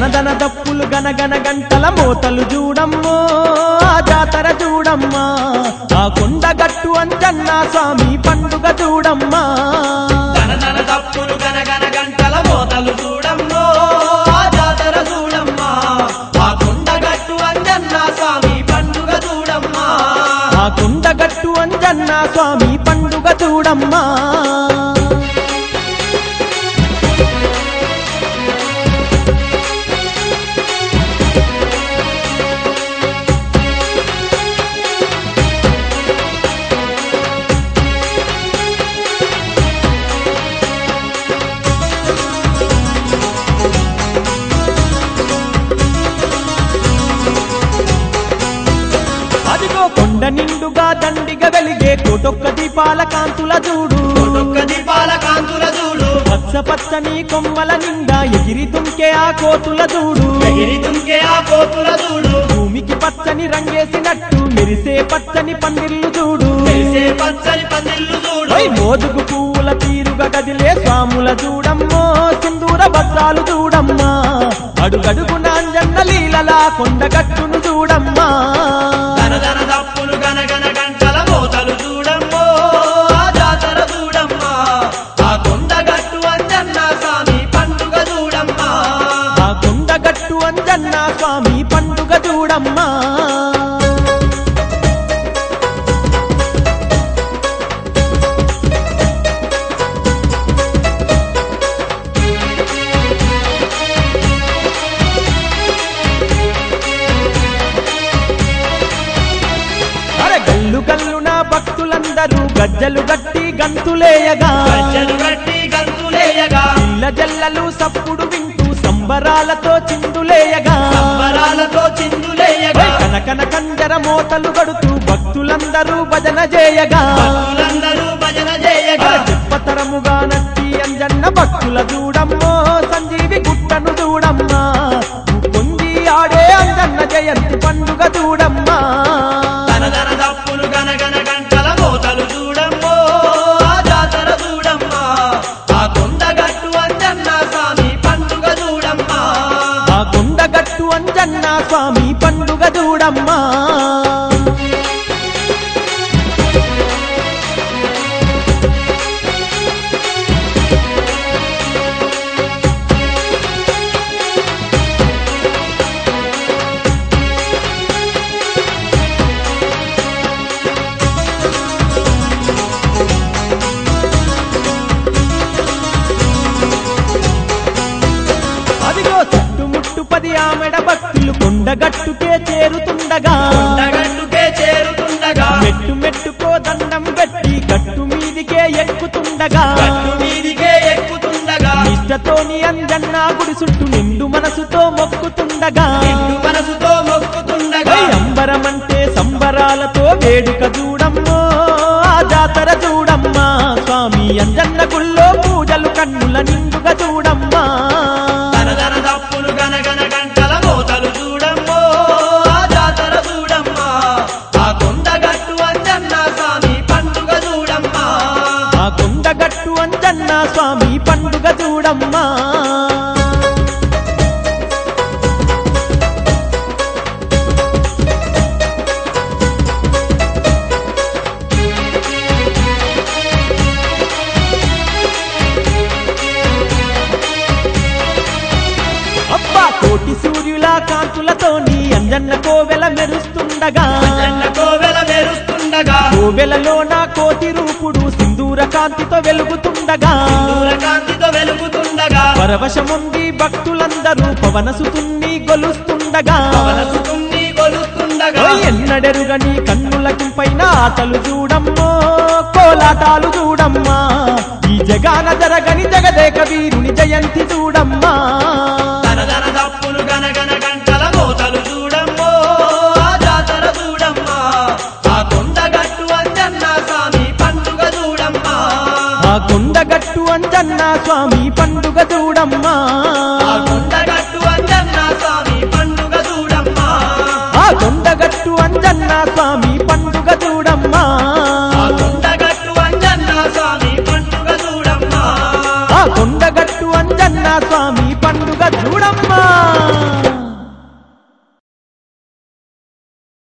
దనదన దప్పులు గనగన గంటల మోతలు చూడమ్మో ఆ జాతర చూడమ్మా ఆ కొండగట్టు అంజన్న స్వామి పండుగ చూడమ్మా దనదన తప్పులు గనగన గంటల మోతలు చూడమ్మో ఆ జాతర చూడమ్మా ఆ కొండగట్టు అంజన్న స్వామి పండుగ చూడమ్మా ఆ కొండగట్టు అంజన్న స్వామి పండుగ చూడమ్మా అదిగో కొండ నిండుగా దండిగా వెలిగే కోటొక్క దీపాల కాంతుల చూడు ఒక్క దీపాల కాంతుల చూడు పచ్చ పచ్చని కొమ్మల నిండా ఎగిరి తుంకే ఆ కోతుల చూడు ఎగిరి దుంకే ఆ కోతుల చూడు భూమికి పచ్చని రంగేసినట్టు మెరిసే పచ్చని పందిర్లు చూడు మెరిసే పచ్చని పందిళ్ళు చూడు ఓయ్ మోదుగు పువ్వుల తీరుగా కదిలే స్వాముల చూడమ్మో సింధూర భద్రాలు చూడమ్మా అడుగడుగు నాంజన్న లీలలా కొండగట్టును చూడమ్మా దనదన దప్పులు గనగన గంటల మోతలు చూడమ్మో ఆ జాతర చూడమ్మా ఆ కొండగట్టు అంజన్న స్వామి పండుగ చూడమ్మా ఆ కొండగట్టు అంజన్న స్వామి పండుగ చూడమ్మా అరే గల్లు గల్లున భక్తులందరూ గజ్జలు గట్టి గంతులేయగా గజ్జలు కట్టి గంతులేయగా పిల్ల జల్లలు సప్పుడు వింటూ సంబరాలతో చిందులేయగా సంబరాలతో చిందులేయగా కనకన కంజర మోతలు గడుతూ భక్తులందరూ భజన చేయగా భక్తులందరూ భజన చేయగా చెప్పతరముగా నట్టి అంజన్న భక్తుల చూడమ్మో సంజీవి గుట్టను చూడమ్మా పొంది ఆడే అంజన్న జయంతి పండుగ చూడమ్మా దనదన దప్పులు గనగన గంటల మోతలు చూడమ్మో ఆ జాతర చూడమ్మా ఆ కొండగట్టు అంజన్న స్వామి పండుగ చూడమ్మా ఆ కొండగట్టు అంజన్న స్వామి పండుగ చూడమ్మా అదిగో చుట్టుముట్టు పది ఆమెడ భక్తులు కొండగట్టుకే చేరుతుండగా కొండగట్టుకే చేరుతుండగా మెట్టు మెట్టుకో దండం పెట్టి గట్టు మీదికే ఎక్కుతుండగా గట్టు మీదికే ఎక్కుతుండగా నిష్టతోని అంజన్న గుడి చుట్టూ నిండు మనసుతో మొక్కుతుండగా నిండు మనసుతో మొక్కుతుండగా ఓయ్ అంబరమంటే సంబరాలతో వేడుక చూడమ్మో ఆ జాతర చూడమ్మా స్వామి అంజన్న గుళ్ళో పూజలు కన్నుల నిండుగా చూడమ్మా దనదన దప్పులు గనగన గంటల మోతలు చూడమ్మో ఆ జాతర చూడమ్మా ఆ కొండగట్టు అంజన్న స్వామి పండుగ చూడమ్మా ఆ కొండగట్టు అంజన్న స్వామి పండుగ చూడమ్మా అబ్బా కోటి సూర్యుల కాంతులతోని అంజన్న కోవెల మెరుస్తుండగా అంజన్న కోవెల మెరుస్తుండగా కోవెలలో నా కోటి రూపుడు సింధూర కాంతితో వెలుగుతుండగా సూర్యకాంతితో వెలుగుతుండగా పరవశముంది భక్తులందరూ పవనసుతున్ని గొలుస్తుండగా పవనసుతుణ్ణి కొలుస్తుండగా ఓయ్ ఎన్నడెరుగని కన్నులకు పైన ఆటలు చూడమ్మో కోలాటాలు చూడమ్మా ఈ జగాన జరగని జగదేక వీరుని జయంతి చూడమ్మా దనదన దప్పులు గనగన గంటల మోతలు చూడమ్మో ఆ జాతర చూడమ్మా ఆ కొండగట్టు అంజన్న స్వామి పండుగ చూడమ్మా ఆ కొండగట్టు అంజన్న స్వామి పండుగ చూడమ్మా ఆ కొండగట్టు అంజన్న స్వామి పండుగ చూడమ్మా ఆ కొండగట్టు అంజన్న స్వామి